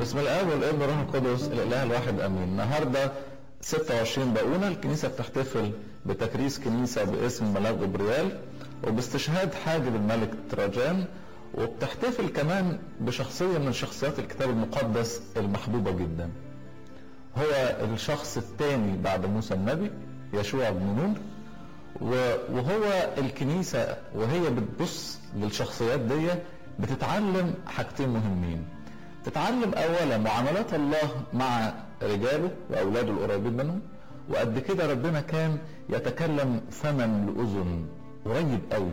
بسم الاب والابن والروح القدس الاله الواحد امين النهارده 26 باقونه الكنيسه بتحتفل بتكريس كنيسه باسم ملاك جبريال وباستشهاد حاجب الملك تراجان وبتحتفل كمان بشخصيه من شخصيات الكتاب المقدس المحبوبه جدا هو الشخص الثاني بعد موسى النبي يشوع بن نون وهو الكنيسه وهي بتبص للشخصيات دي بتتعلم حاجتين مهمين تتعلم اولا معاملات الله مع رجاله واولاده القريبين منهم وقد كده ربنا كان يتكلم فما لاذن قريب قوي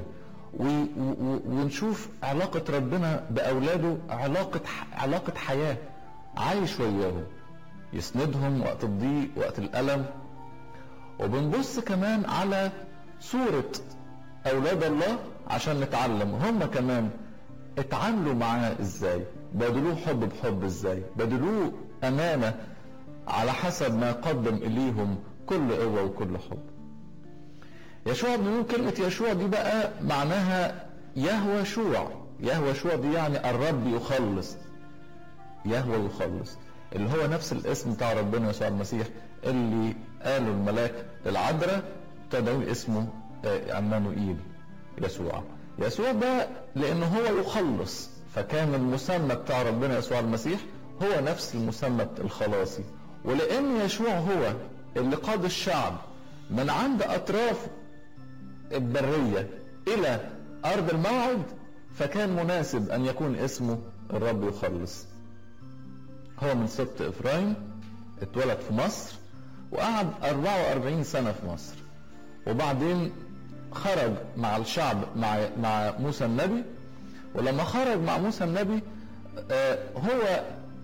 ونشوف علاقة ربنا بأولاده علاقة علاقة حياة عايش وياهم يسندهم وقت الضيق وقت الألم وبنبص كمان على صورة أولاد الله عشان نتعلم هم كمان اتعاملوا معاه ازاي بادلوه حب بحب ازاي بادلوه امانة على حسب ما قدم اليهم كل قوة وكل حب يشوع بن نون كلمة يشوع دي بقى معناها يهوى شوع يهوى شوع دي يعني الرب يخلص يهوى يخلص اللي هو نفس الاسم بتاع ربنا يسوع المسيح اللي قاله الملاك العذراء تدعو اسمه عمانوئيل يسوع يسوع ده لانه هو يخلص فكان المسمى بتاع ربنا يسوع المسيح هو نفس المسمى الخلاصي ولان يشوع هو اللي قاد الشعب من عند اطراف البريه الى ارض الموعد فكان مناسب ان يكون اسمه الرب يخلص هو من سبط افرايم اتولد في مصر وقعد 44 سنه في مصر وبعدين خرج مع الشعب مع مع موسى النبي ولما خرج مع موسى النبي آه هو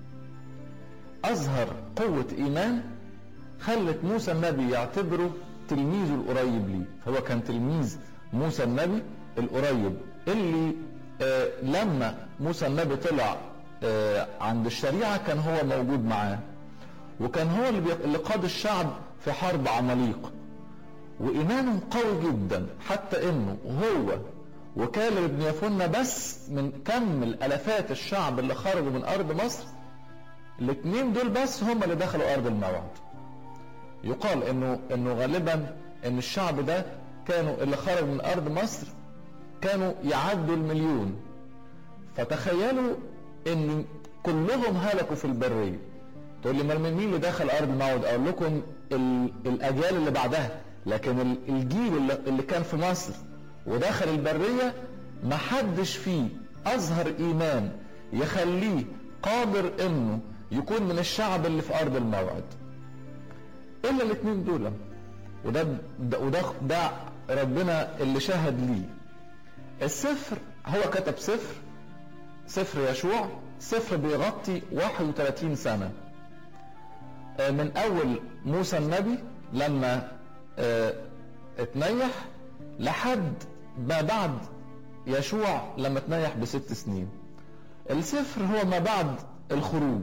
اظهر قوه ايمان خلت موسى النبي يعتبره تلميذه القريب ليه فهو كان تلميذ موسى النبي القريب اللي آه لما موسى النبي طلع آه عند الشريعه كان هو موجود معاه وكان هو اللي, اللي قاد الشعب في حرب عماليق وإيمانهم قوي جدا حتى إنه هو وكالب بن يفنة بس من كم الألفات الشعب اللي خرجوا من أرض مصر الاثنين دول بس هم اللي دخلوا أرض الموعد يقال إنه إنه غالبا إن الشعب ده كانوا اللي خرجوا من أرض مصر كانوا يعدوا المليون فتخيلوا إن كلهم هلكوا في البرية تقول لي مين اللي دخل أرض الموعد أقول لكم الأجيال اللي بعدها لكن الجيل اللي كان في مصر ودخل البرية ما حدش فيه أظهر إيمان يخليه قادر إنه يكون من الشعب اللي في أرض الموعد إلا الاثنين دول وده ده وده ده ربنا اللي شهد ليه السفر هو كتب سفر سفر يشوع سفر بيغطي 31 سنة من أول موسى النبي لما اه اتنيح لحد ما بعد يشوع لما اتنيح بست سنين السفر هو ما بعد الخروج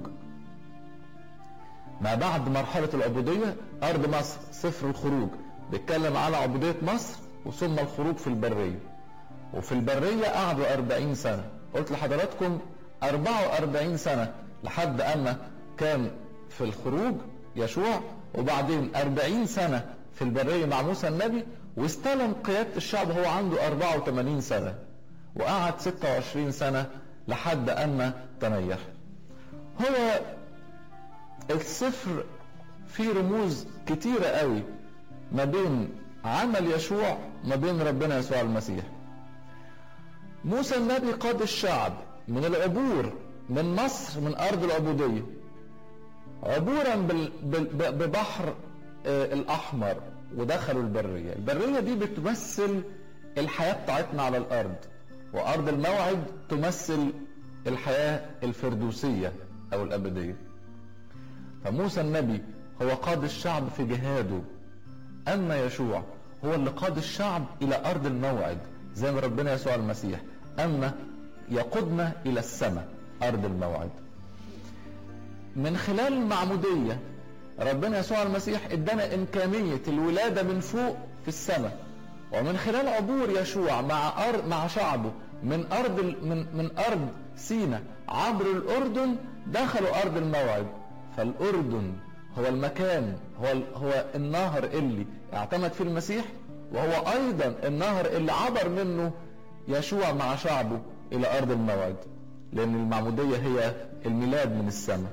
ما بعد مرحلة العبودية أرض مصر سفر الخروج بيتكلم على عبودية مصر وثم الخروج في البرية وفي البرية قعدوا أربعين سنة قلت لحضراتكم أربعة وأربعين سنة لحد أما كان في الخروج يشوع وبعدين أربعين سنة في البرية مع موسى النبي واستلم قيادة الشعب هو عنده 84 سنة وقعد 26 سنة لحد أما تنيح هو السفر فيه رموز كتيرة قوي ما بين عمل يشوع ما بين ربنا يسوع المسيح موسى النبي قاد الشعب من العبور من مصر من أرض العبودية عبورا ببحر الأحمر ودخلوا البرية البرية دي بتمثل الحياة بتاعتنا على الأرض وأرض الموعد تمثل الحياة الفردوسية أو الأبدية فموسى النبي هو قاد الشعب في جهاده أما يشوع هو اللي قاد الشعب إلى أرض الموعد زي ما ربنا يسوع المسيح أما يقودنا إلى السماء أرض الموعد من خلال المعمودية ربنا يسوع المسيح ادانا امكانيه الولاده من فوق في السماء ومن خلال عبور يشوع مع أرض مع شعبه من ارض من من ارض سينا عبر الأردن دخلوا أرض الموعد فالأردن هو المكان هو هو النهر اللي اعتمد فيه المسيح وهو أيضا النهر اللي عبر منه يشوع مع شعبه إلى أرض الموعد لأن المعمودية هي الميلاد من السماء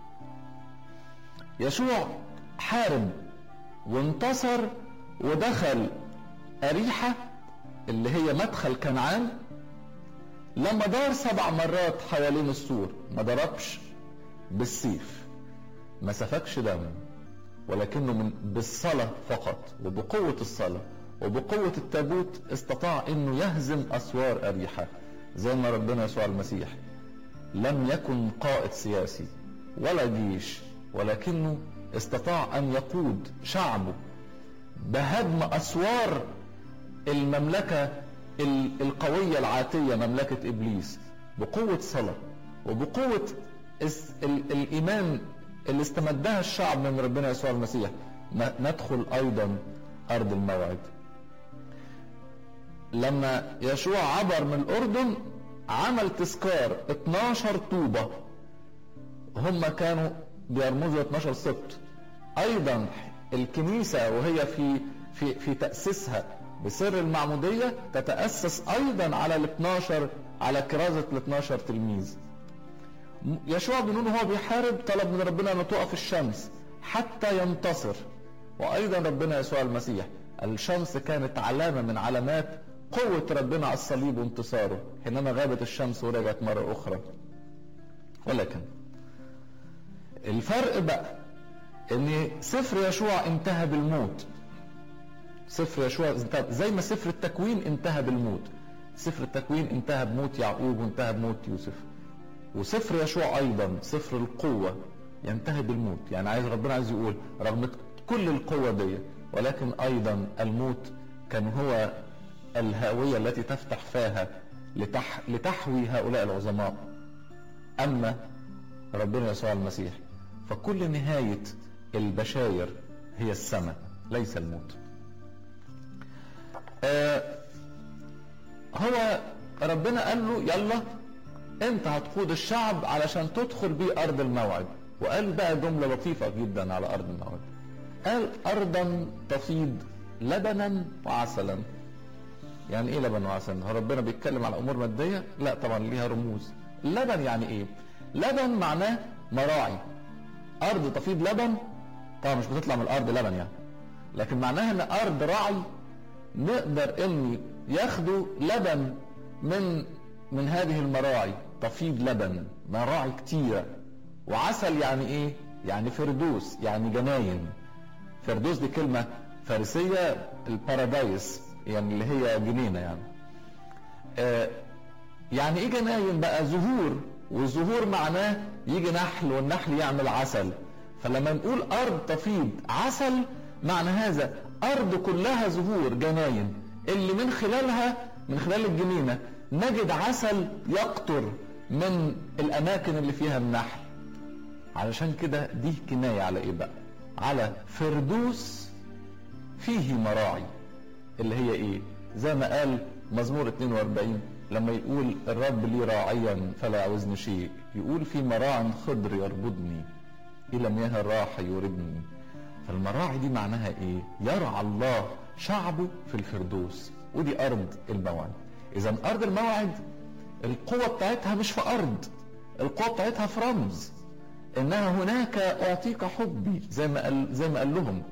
يشوع حارب وانتصر ودخل أريحة اللي هي مدخل كنعان لما دار سبع مرات حوالين السور ما ضربش بالسيف ما سفكش دم ولكنه من بالصلاة فقط وبقوة الصلاة وبقوة التابوت استطاع انه يهزم اسوار اريحة زي ما ربنا يسوع المسيح لم يكن قائد سياسي ولا جيش ولكنه استطاع ان يقود شعبه بهدم اسوار المملكة القوية العاتية مملكة ابليس بقوة صلاة وبقوة الايمان اللي استمدها الشعب من ربنا يسوع المسيح ندخل ايضا ارض الموعد لما يشوع عبر من الاردن عمل تذكار 12 طوبة هم كانوا بيرمزوا 12 سبط ايضا الكنيسة وهي في في في تأسيسها بسر المعمودية تتأسس ايضا على ال 12 على كرازة ال 12 تلميذ يشوع بن نون وهو بيحارب طلب من ربنا ان تقف الشمس حتى ينتصر وايضا ربنا يسوع المسيح الشمس كانت علامة من علامات قوة ربنا على الصليب وانتصاره حينما غابت الشمس ورجعت مرة أخرى ولكن الفرق بقى ان سفر يشوع انتهى بالموت سفر يشوع زي ما سفر التكوين انتهى بالموت سفر التكوين انتهى بموت يعقوب وانتهى بموت يوسف وسفر يشوع ايضا سفر القوة ينتهي بالموت يعني عايز ربنا عايز يقول رغم كل القوة دي ولكن ايضا الموت كان هو الهاوية التي تفتح فاها لتح لتحوي هؤلاء العظماء أما ربنا يسوع المسيح فكل نهاية البشاير هي السماء ليس الموت آه هو ربنا قال له يلا انت هتقود الشعب علشان تدخل بيه ارض الموعد وقال بقى جملة لطيفة جدا على ارض الموعد قال ارضا تفيض لبنا وعسلا يعني ايه لبن وعسل هو ربنا بيتكلم على امور ماديه لا طبعا ليها رموز لبن يعني ايه لبن معناه مراعي ارض تفيض لبن طبعا مش بتطلع من الارض لبن يعني لكن معناها ان ارض راعي نقدر ان ياخدوا لبن من من هذه المراعي تفيض لبن مراعي كتيره وعسل يعني ايه يعني فردوس يعني جناين فردوس دي كلمه فارسيه البارادايس يعني اللي هي جنينه يعني آه يعني ايه جناين بقى زهور والزهور معناه يجي نحل والنحل يعمل عسل فلما نقول ارض تفيض عسل معنى هذا ارض كلها زهور جناين اللي من خلالها من خلال الجنينه نجد عسل يقطر من الاماكن اللي فيها النحل علشان كده دي كنايه على ايه بقى على فردوس فيه مراعي اللي هي ايه زي ما قال مزمور 42 لما يقول الرب لي راعيا فلا يعوزني شيء يقول في مراع خضر يربضني الى مياه الراحه يوردني فالمراعي دي معناها ايه يرعى الله شعبه في الفردوس ودي ارض الموعد اذا ارض الموعد القوه بتاعتها مش في ارض القوه بتاعتها في رمز انها هناك اعطيك حبي زي ما قال زي ما قال لهم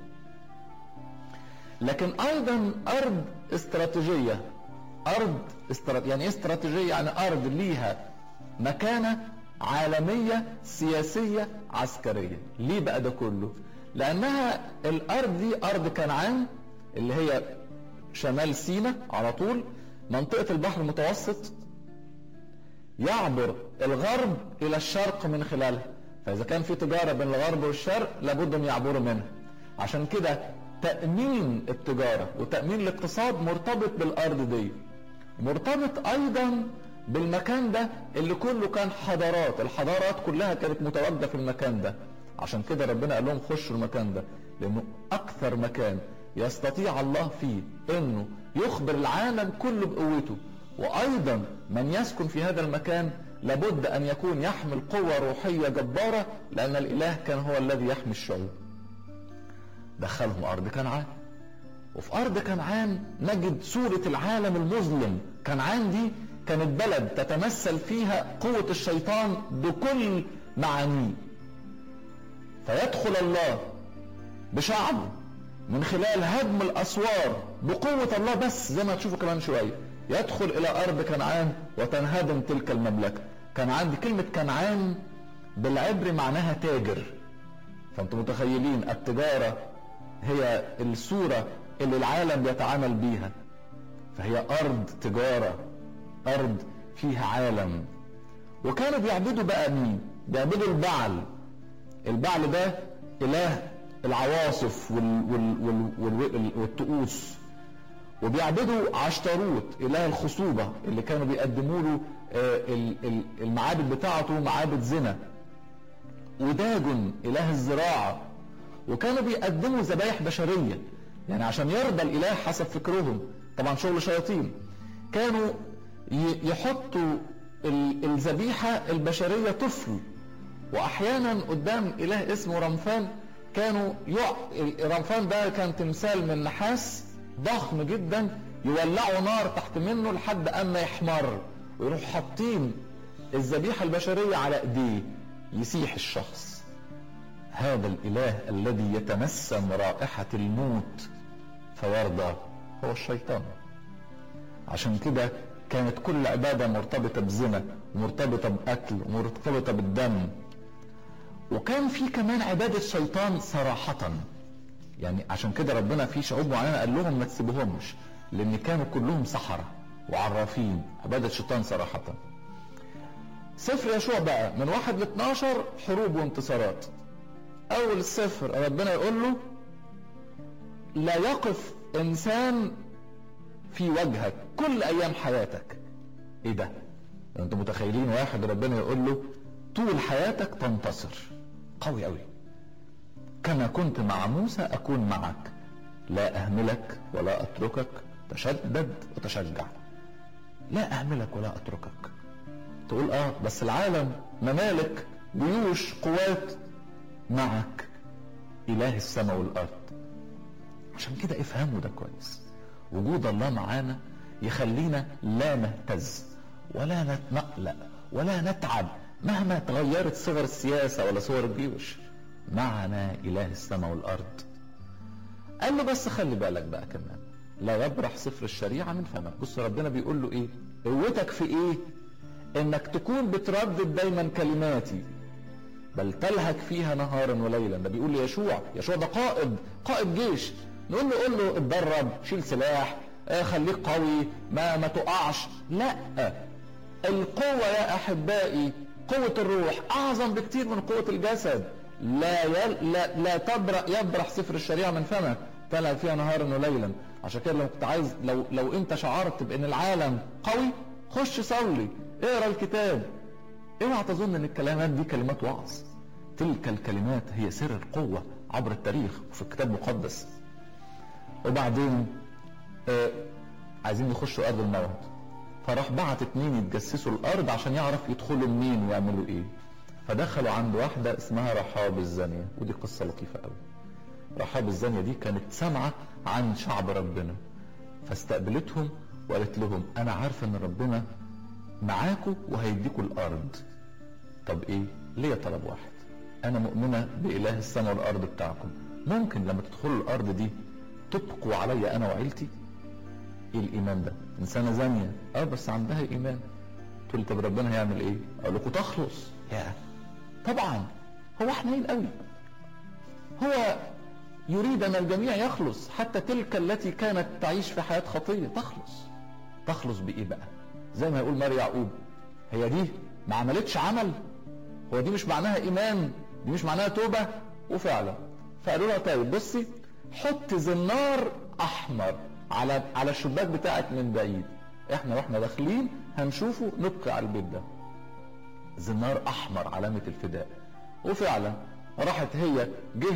لكن ايضا ارض استراتيجيه ارض استرات... يعني ايه استراتيجيه يعني ارض ليها مكانه عالميه سياسيه عسكريه ليه بقى ده كله لانها الارض دي ارض كنعان اللي هي شمال سينا على طول منطقه البحر المتوسط يعبر الغرب الى الشرق من خلالها فاذا كان في تجاره بين الغرب والشرق لابد ان يعبروا منها عشان كده تأمين التجارة وتأمين الاقتصاد مرتبط بالأرض دي مرتبط أيضا بالمكان ده اللي كله كان حضارات الحضارات كلها كانت متواجدة في المكان ده عشان كده ربنا قال لهم خشوا المكان ده لأنه أكثر مكان يستطيع الله فيه أنه يخبر العالم كله بقوته وأيضا من يسكن في هذا المكان لابد ان يكون يحمل قوة روحية جبارة لان الاله كان هو الذي يحمي الشعوب دخلهم ارض كنعان وفي ارض كنعان نجد صورة العالم المظلم كنعان دي كانت بلد تتمثل فيها قوة الشيطان بكل معانيه فيدخل الله بشعبه من خلال هدم الاسوار بقوة الله بس زي ما هتشوفوا كمان شوية يدخل الى ارض كنعان وتنهدم تلك المملكة كنعان دي كلمة كنعان بالعبري معناها تاجر فانتم متخيلين التجارة هي الصورة اللي العالم بيتعامل بيها فهي ارض تجارة ارض فيها عالم وكانوا بيعبدوا بقى مين بيعبدوا البعل البعل ده اله العواصف وال وال وال وال والطقوس وبيعبدوا عشتروت اله الخصوبة اللي كانوا بيقدموا له المعابد بتاعته معابد زنا وداجن اله الزراعة وكانوا بيقدموا ذبايح بشرية يعني عشان يرضى الاله حسب فكرهم طبعا شغل شياطين كانوا يحطوا الذبيحة البشرية طفل واحيانا قدام اله اسمه رمفان كانوا يع... رمفان ده كان تمثال من نحاس ضخم جدا يولعوا نار تحت منه لحد اما يحمر ويروحوا حاطين الذبيحة البشرية على ايديه يسيح الشخص هذا الاله الذي يتنسم رائحة الموت فيرضى هو الشيطان عشان كده كانت كل عبادة مرتبطة بزنا ومرتبطة بقتل ومرتبطة بالدم وكان في كمان عبادة شيطان صراحة يعني عشان كده ربنا في شعوب معينة قال لهم ما تسيبوهمش لان كانوا كلهم سحرة وعرافين عبادة شيطان صراحة سفر يشوع بقى من واحد ل 12 حروب وانتصارات اول سفر ربنا يقول له لا يقف انسان في وجهك كل ايام حياتك ايه ده انتوا متخيلين واحد ربنا يقول له طول حياتك تنتصر قوي قوي كما كنت مع موسى اكون معك لا اهملك ولا اتركك تشدد وتشجع لا اهملك ولا اتركك تقول اه بس العالم ممالك جيوش قوات معك اله السماء والارض عشان كده افهموا ده كويس وجود الله معانا يخلينا لا نهتز ولا نقلق ولا نتعب مهما تغيرت صغر السياسة ولا صور الجيوش معنا إله السماء والأرض قال له بس خلي بالك بقى كمان لا يبرح سفر الشريعة من فمك بص ربنا بيقول له ايه قوتك في ايه انك تكون بتردد دايما كلماتي بل تلهك فيها نهارا وليلا ده بيقول ليشوع يشوع ده قائد قائد جيش نقول له قول له اتدرب شيل سلاح اه خليك قوي ما ما تقعش لا القوة يا احبائي قوة الروح اعظم بكتير من قوة الجسد لا يل لا, لا تبرأ يبرح سفر الشريعة من فمك تلهك فيها نهارا وليلا عشان كده لو كنت عايز لو لو انت شعرت بان العالم قوي خش صلي اقرا الكتاب اوعى تظن ان الكلمات دي كلمات وعظ تلك الكلمات هي سر القوة عبر التاريخ وفي الكتاب المقدس وبعدين آه عايزين يخشوا ارض الموت فراح بعت اتنين يتجسسوا الارض عشان يعرف يدخلوا منين ويعملوا ايه فدخلوا عند واحدة اسمها رحاب الزانية ودي قصة لطيفة قوي رحاب الزانية دي كانت سامعة عن شعب ربنا فاستقبلتهم وقالت لهم انا عارفة ان ربنا معاكم وهيديكوا الارض طب ايه ليه طلب واحد انا مؤمنة باله السماء والارض بتاعكم ممكن لما تدخلوا الارض دي تبقوا عليا انا وعيلتي ايه الايمان ده انسانة زانية اه بس عندها ايمان تقول طب ربنا هيعمل ايه اقول لكم تخلص يا طبعا هو حنين قوي هو يريد ان الجميع يخلص حتى تلك التي كانت تعيش في حياة خطية تخلص تخلص بايه بقى زي ما يقول مار يعقوب هي دي ما عملتش عمل هو دي مش معناها ايمان دي مش معناها توبة وفعلا فقالوا لها طيب بصي حط زنار احمر على على الشباك بتاعك من بعيد احنا واحنا داخلين هنشوفه نبقي على البيت ده زنار احمر علامة الفداء وفعلا راحت هي جه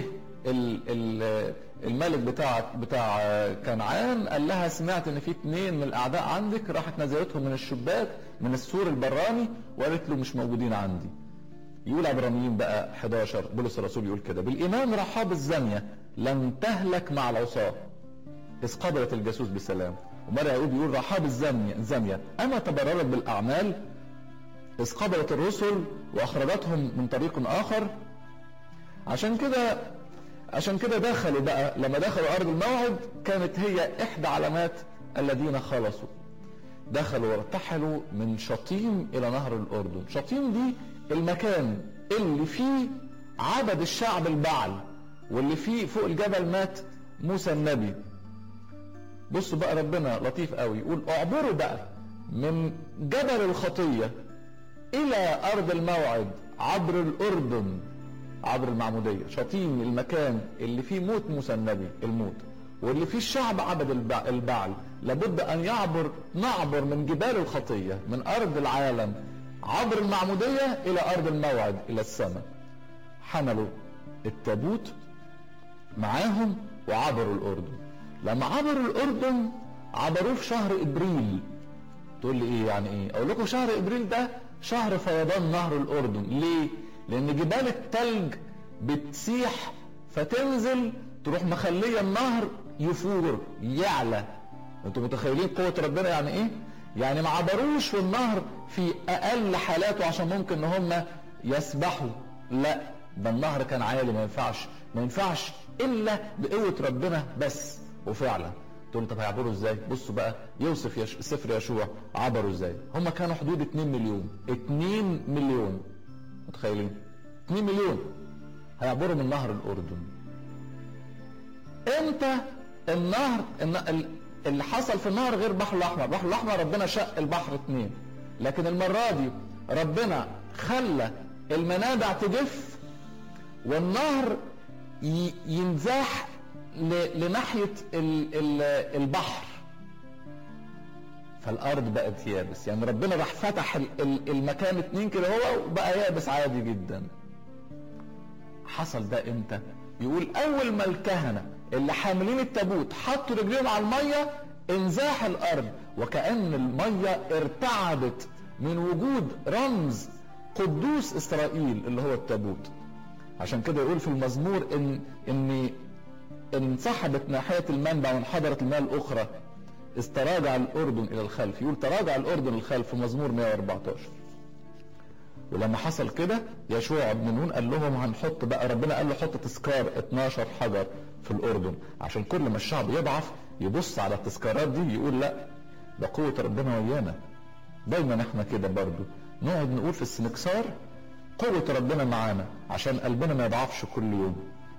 ال ال الملك بتاع بتاع كنعان قال لها سمعت ان في اتنين من الاعداء عندك راحت نزلتهم من الشباك من السور البراني وقالت له مش موجودين عندي يقول عبرانيين بقى 11 بولس الرسول يقول كده بالايمان رحاب الزانيه لم تهلك مع العصاه اذ قبلت الجاسوس بسلام ومرة يعقوب يقول رحاب الزانيه الزانيه اما تبررت بالاعمال اذ قبلت الرسل واخرجتهم من طريق اخر عشان كده عشان كده دخلوا بقى لما دخلوا ارض الموعد كانت هي احدى علامات الذين خلصوا دخلوا وارتحلوا من شطيم الى نهر الاردن شطيم دي المكان اللي فيه عبد الشعب البعل واللي فيه فوق الجبل مات موسى النبي بصوا بقى ربنا لطيف قوي يقول اعبروا بقى من جبل الخطيه الى ارض الموعد عبر الاردن عبر المعمودية شطيم المكان اللي فيه موت موسى النبي الموت واللي فيه الشعب عبد البعل لابد ان يعبر نعبر من جبال الخطية من ارض العالم عبر المعمودية الى ارض الموعد الى السماء حملوا التابوت معاهم وعبروا الاردن لما عبروا الاردن عبروه في شهر ابريل تقول لي ايه يعني ايه اقول لكم شهر ابريل ده شهر فيضان نهر الاردن ليه لان جبال التلج بتسيح فتنزل تروح مخليه النهر يفور يعلى انتوا متخيلين قوه ربنا يعني ايه يعني ما عبروش في النهر في اقل حالاته عشان ممكن ان هم يسبحوا لا ده النهر كان عالي ما ينفعش ما ينفعش الا بقوه ربنا بس وفعلا تقول طب هيعبروا ازاي بصوا بقى يوسف يش... سفر يشوع عبروا ازاي هم كانوا حدود 2 مليون 2 مليون متخيلين 2 مليون هيعبروا من نهر الاردن امتى النهر اللي حصل في النهر غير البحر الاحمر البحر الاحمر ربنا شق البحر اتنين لكن المره دي ربنا خلى المنابع تجف والنهر ينزاح لناحيه البحر فالارض بقت يابس يعني ربنا راح فتح المكان اتنين كده هو وبقى يابس عادي جدا حصل ده امتى يقول اول ما الكهنه اللي حاملين التابوت حطوا رجليهم على الميه انزاح الارض وكان الميه ارتعدت من وجود رمز قدوس اسرائيل اللي هو التابوت عشان كده يقول في المزمور ان ان انسحبت ناحيه المنبع وانحدرت الماء الاخرى استراجع الاردن الى الخلف يقول تراجع الاردن للخلف في مزمور 114 ولما حصل كده يشوع بن نون قال لهم هنحط بقى ربنا قال له حط تذكار 12 حجر في الاردن عشان كل ما الشعب يضعف يبص على التذكارات دي يقول لا ده قوه ربنا ويانا دايما احنا كده برضو نقعد نقول في السنكسار قوه ربنا معانا عشان قلبنا ما يضعفش كل يوم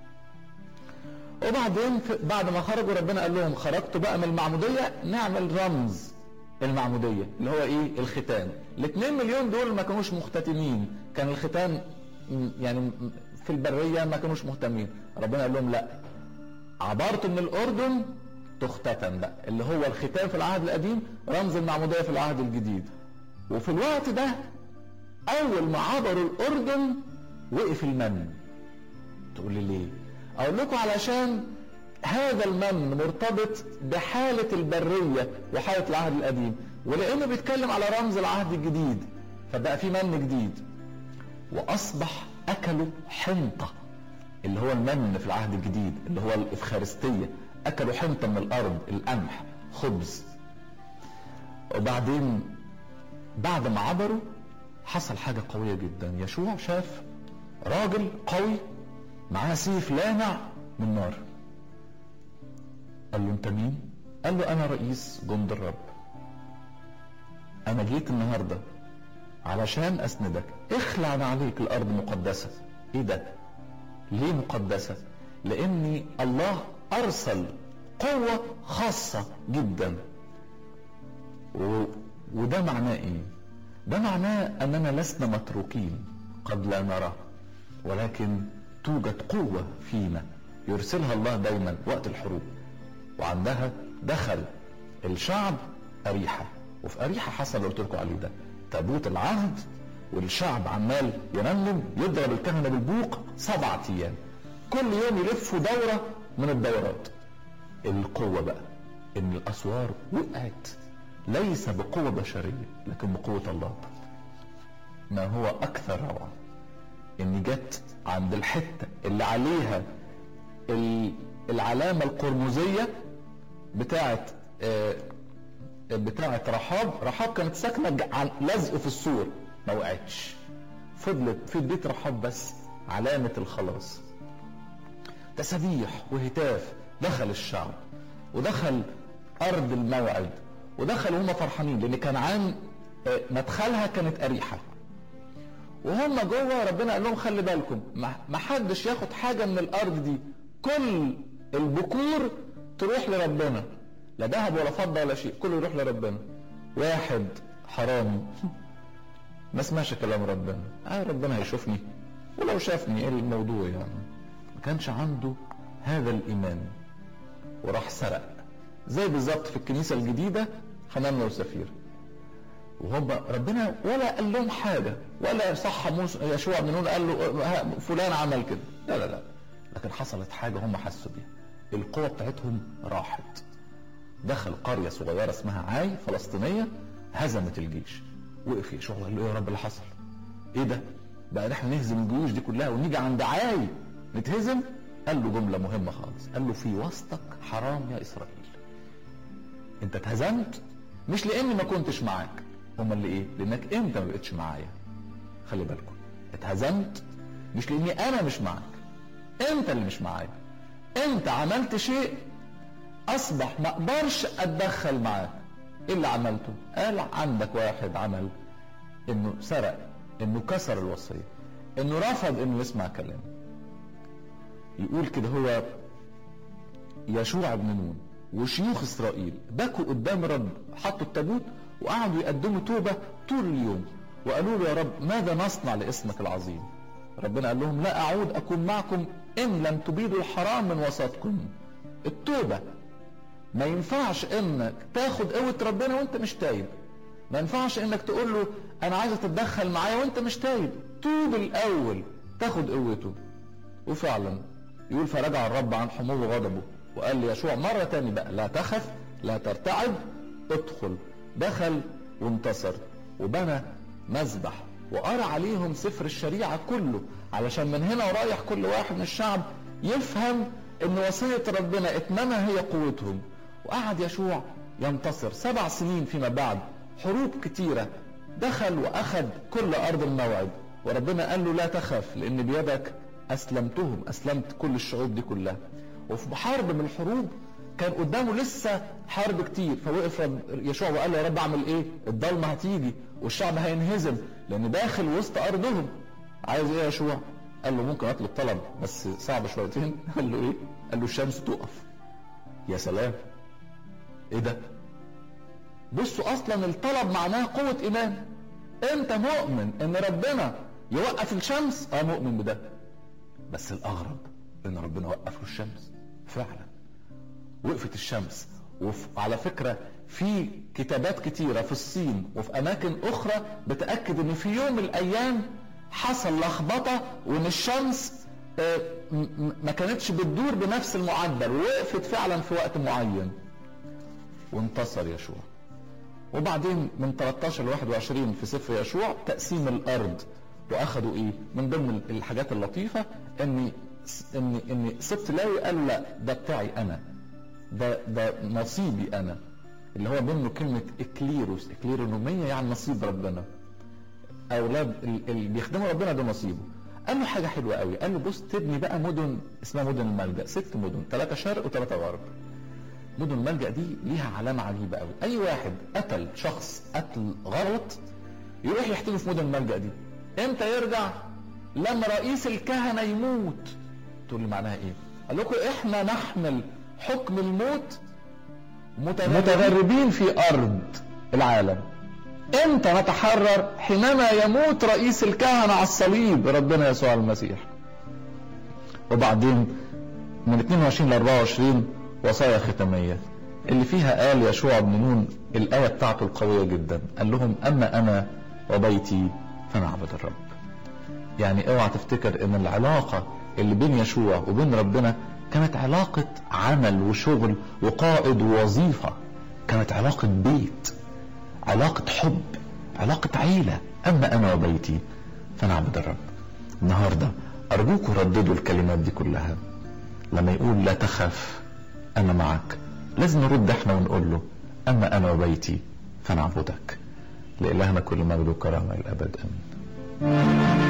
وبعدين بعد ما خرجوا ربنا قال لهم خرجتوا بقى من المعموديه نعمل رمز المعموديه اللي هو ايه الختان الاثنين مليون دول ما كانوش مختتمين كان الختان يعني في البريه ما كانوش مهتمين ربنا قال لهم لا عبرتوا من الاردن تختتم بقى اللي هو الختان في العهد القديم رمز المعموديه في العهد الجديد وفي الوقت ده اول ما عبروا الاردن وقف المن تقول لي ليه اقول لكم علشان هذا المن مرتبط بحالة البرية وحالة العهد القديم ولأنه بيتكلم على رمز العهد الجديد فبقى في من جديد وأصبح أكلوا حنطة اللي هو المن في العهد الجديد اللي هو الإفخارستية أكلوا حنطة من الأرض القمح خبز وبعدين بعد ما عبروا حصل حاجة قوية جدا يشوع شاف راجل قوي معاه سيف لامع من نار قال له انت مين قال له انا رئيس جند الرب انا جيت النهاردة علشان اسندك اخلع عليك الارض مقدسة ايه ده ليه مقدسة لاني الله ارسل قوة خاصة جدا و... وده معناه ايه ده معناه اننا لسنا متروكين قد لا نرى ولكن توجد قوة فينا يرسلها الله دايما وقت الحروب وعندها دخل الشعب أريحة وفي أريحة حصل اللي قلت لكم عليه ده تابوت العهد والشعب عمال ينمم يضرب الكهنة بالبوق سبعة أيام كل يوم يلفوا دورة من الدورات القوة بقى ان الاسوار وقعت ليس بقوة بشرية لكن بقوة الله ما هو اكثر روعة ان جت عند الحتة اللي عليها العلامة القرمزية بتاعت آه بتاعت رحاب رحاب كانت ساكنة عن لزق في السور ما وقعتش فضلت في بيت رحاب بس علامة الخلاص تسابيح وهتاف دخل الشعب ودخل أرض الموعد ودخل وهم فرحانين لأن كان عن مدخلها كانت أريحة وهم جوه ربنا قال لهم خلي بالكم ما حدش ياخد حاجة من الأرض دي كل البكور تروح لربنا لا ذهب ولا فضة ولا شيء كله يروح لربنا واحد حرامي ما سمعش كلام ربنا آه ربنا هيشوفني ولو شافني ايه الموضوع يعني ما كانش عنده هذا الايمان وراح سرق زي بالظبط في الكنيسه الجديده حنانيا وسفير وهم ربنا ولا قال لهم حاجه ولا صح موسى يشوع بن نون قال له فلان عمل كده لا لا لا لكن حصلت حاجه هم حسوا بيها القوه بتاعتهم راحت دخلوا قريه صغيره اسمها عاي فلسطينيه هزمت الجيش وقف يشوع قال له ايه يا رب اللي حصل ايه ده بقى احنا نهزم الجيوش دي كلها ونيجي عند عاي نتهزم قال له جملة مهمة خالص قال له في وسطك حرام يا إسرائيل انت اتهزمت مش لاني ما كنتش معاك هما اللي ايه لانك انت ما بقتش معايا خلي بالكم اتهزمت مش لاني انا مش معاك انت اللي مش معايا انت عملت شيء اصبح ما اقدرش اتدخل معاك ايه اللي عملته قال عندك واحد عمل انه سرق انه كسر الوصيه انه رفض انه يسمع كلامي يقول كده هو يشوع بن نون وشيوخ اسرائيل بكوا قدام رب حطوا التابوت وقعدوا يقدموا توبه طول اليوم وقالوا له يا رب ماذا نصنع لاسمك العظيم ربنا قال لهم لا اعود اكون معكم ان لم تبيدوا الحرام من وسطكم التوبه ما ينفعش انك تاخد قوه ربنا وانت مش تايب ما ينفعش انك تقول له انا عايز تتدخل معايا وانت مش تايب توب الاول تاخد قوته وفعلا يقول فرجع الرب عن حمو غضبه وقال ليشوع مرة تاني بقى لا تخف لا ترتعب ادخل دخل وانتصر وبنى مذبح وقرا عليهم سفر الشريعة كله علشان من هنا ورايح كل واحد من الشعب يفهم ان وصية ربنا اتمامها هي قوتهم وقعد يشوع ينتصر سبع سنين فيما بعد حروب كتيرة دخل واخد كل ارض الموعد وربنا قال له لا تخف لان بيدك اسلمتهم اسلمت كل الشعوب دي كلها وفي حرب من الحروب كان قدامه لسه حرب كتير فوقف يشوع وقال له يا رب اعمل ايه الضلمه هتيجي والشعب هينهزم لان داخل وسط ارضهم عايز ايه يا يشوع قال له ممكن اطلب طلب بس صعب شويتين قال له ايه قال له الشمس تقف يا سلام ايه ده بصوا اصلا الطلب معناه قوه ايمان انت مؤمن ان ربنا يوقف الشمس اه مؤمن بده بس الاغرب ان ربنا وقف له الشمس فعلا وقفت الشمس وعلى فكره في كتابات كتيره في الصين وفي اماكن اخرى بتاكد ان في يوم من الايام حصل لخبطه وان الشمس ما كانتش بتدور بنفس المعدل ووقفت فعلا في وقت معين وانتصر يشوع وبعدين من 13 ل 21 في سفر يشوع تقسيم الارض واخدوا ايه من ضمن الحاجات اللطيفه ان ان ان سبت لاوي قال لا ده بتاعي انا ده ده نصيبي انا اللي هو منه كلمه اكليروس اكليرونوميه يعني نصيب ربنا اولاد اللي بيخدموا ربنا ده نصيبه قال له حاجه حلوه قوي قال له بص تبني بقى مدن اسمها مدن الملجا ست مدن ثلاثه شرق وثلاثه غرب مدن الملجا دي ليها علامه عجيبه قوي اي واحد قتل شخص قتل غلط يروح يحتمي في مدن الملجا دي امتى يرجع لما رئيس الكهنه يموت تقول لي معناها ايه قال لكم احنا نحمل حكم الموت متغربين في ارض العالم امتى نتحرر حينما يموت رئيس الكهنه على الصليب ربنا يسوع المسيح وبعدين من 22 ل 24 وصايا ختاميه اللي فيها قال يشوع بن نون الايه بتاعته القويه جدا قال لهم اما انا وبيتي فنعبد الرب يعني اوعى تفتكر ان العلاقه اللي بين يشوع وبين ربنا كانت علاقة عمل وشغل وقائد ووظيفة كانت علاقة بيت علاقة حب علاقة عيلة أما أنا وبيتي فنعبد الرب النهاردة أرجوكم رددوا الكلمات دي كلها لما يقول لا تخف أنا معك لازم نرد احنا ونقول له أما أنا وبيتي فنعبدك لإلهنا كل مجد وكرامة الأبد آمين